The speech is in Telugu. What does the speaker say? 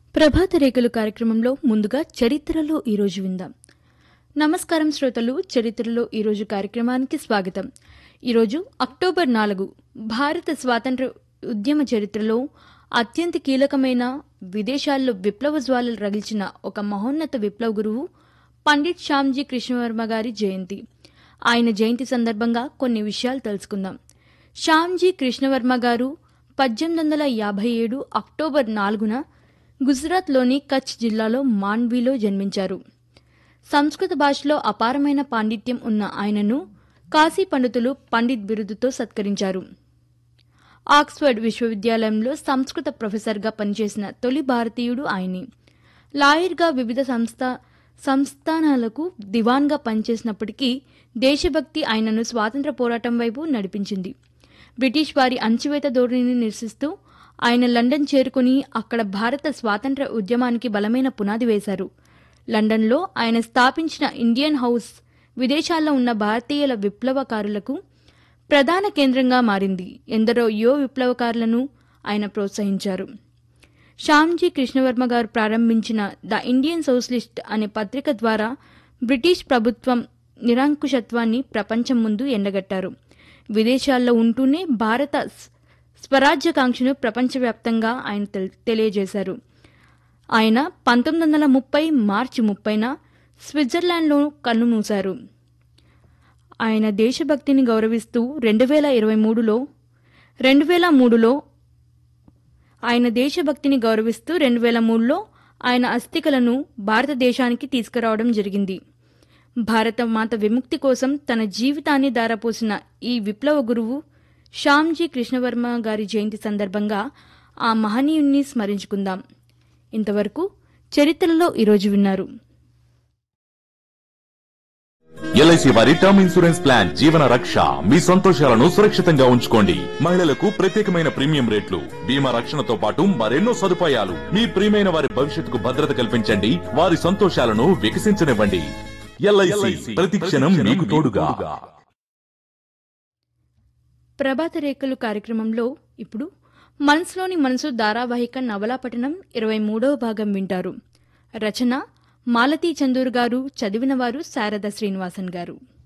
ప్రభాత రేఖలు కార్యక్రమంలో ముందుగా చరిత్రలో ఈరోజు విందాం నమస్కారం శ్రోతలు చరిత్రలో ఈరోజు కార్యక్రమానికి స్వాగతం ఈరోజు అక్టోబర్ నాలుగు భారత స్వాతంత్ర ఉద్యమ చరిత్రలో అత్యంత కీలకమైన విదేశాల్లో విప్లవ జ్వాలలు రగిల్చిన ఒక మహోన్నత విప్లవ గురువు పండిట్ శ్యామ్జీ కృష్ణవర్మ గారి జయంతి ఆయన జయంతి సందర్భంగా కొన్ని విషయాలు తెలుసుకుందాం శ్యామ్జీ కృష్ణవర్మ గారు పద్దెనిమిది వందల యాభై ఏడు అక్టోబర్ నాలుగున గుజరాత్లోని కచ్ జిల్లాలో మాండ్వీలో జన్మించారు సంస్కృత భాషలో అపారమైన పాండిత్యం ఉన్న ఆయనను కాశీ పండితులు పండిత్ బిరుదుతో సత్కరించారు ఆక్స్ఫర్డ్ విశ్వవిద్యాలయంలో సంస్కృత ప్రొఫెసర్గా పనిచేసిన తొలి భారతీయుడు ఆయనే లాయర్గా వివిధ సంస్థ సంస్థానాలకు దివాన్గా పనిచేసినప్పటికీ దేశభక్తి ఆయనను స్వాతంత్ర పోరాటం వైపు నడిపించింది బ్రిటిష్ వారి అణచివేత ధోరణిని నిరసిస్తూ ఆయన లండన్ చేరుకుని అక్కడ భారత స్వాతంత్ర ఉద్యమానికి బలమైన పునాది వేశారు లండన్లో ఆయన స్థాపించిన ఇండియన్ హౌస్ విదేశాల్లో ఉన్న భారతీయుల విప్లవకారులకు ప్రధాన కేంద్రంగా మారింది ఎందరో యువ విప్లవకారులను ఆయన ప్రోత్సహించారు శ్యామ్జీ కృష్ణవర్మ గారు ప్రారంభించిన ద ఇండియన్ సోషలిస్ట్ అనే పత్రిక ద్వారా బ్రిటిష్ ప్రభుత్వం నిరంకుశత్వాన్ని ప్రపంచం ముందు ఎండగట్టారు విదేశాల్లో ఉంటూనే భారత స్- స్వరాజ్యకాంక్షను ప్రపంచవ్యాప్తంగా ఆయన తెల్- తెలియజేశారు ఆయన పంతొమ్మిది వందల ముప్పై మార్చి ముప్పైన స్విట్జర్లాండ్లో కన్నుమూశారు ఆయన దేశభక్తిని గౌరవిస్తూ రెండు వేల ఇరవై మూడులో రెండు వేల మూడులో ఆయన దేశభక్తిని గౌరవిస్తూ రెండు వేల మూడులో ఆయన అస్థికలను భారతదేశానికి తీసుకురావడం జరిగింది భారత మాత విముక్తి కోసం తన జీవితాన్ని దారపోసిన ఈ విప్లవ గురువు శ్యామ్జీ కృష్ణవర్మ గారి జయంతి సందర్భంగా ఆ మహనీయుణ్ణి స్మరించుకుందాం ఇంతవరకు చరిత్రలో ఈరోజు విన్నారు ఎల్ఐసి వారి టర్మ్ ఇన్సూరెన్స్ ప్లాన్ జీవన రక్ష మీ సంతోషాలను సురక్షితంగా ఉంచుకోండి మహిళలకు ప్రత్యేకమైన ప్రీమియం రేట్లు బీమా రక్షణతో పాటు మరెన్నో సదుపాయాలు మీ ప్రియమైన వారి భవిష్యత్తుకు భద్రత కల్పించండి వారి సంతోషాలను వికసించనివ్వండి ఎల్ఐసి ప్రతి క్షణం మీకు తోడుగా ప్రభాత రేఖలు కార్యక్రమంలో ఇప్పుడు మనసులోని మనసు ధారావాహిక నవలా పఠనం ఇరవై మూడవ భాగం వింటారు రచన మాలతీ చందూర్ గారు చదివినవారు శారద శ్రీనివాసన్ గారు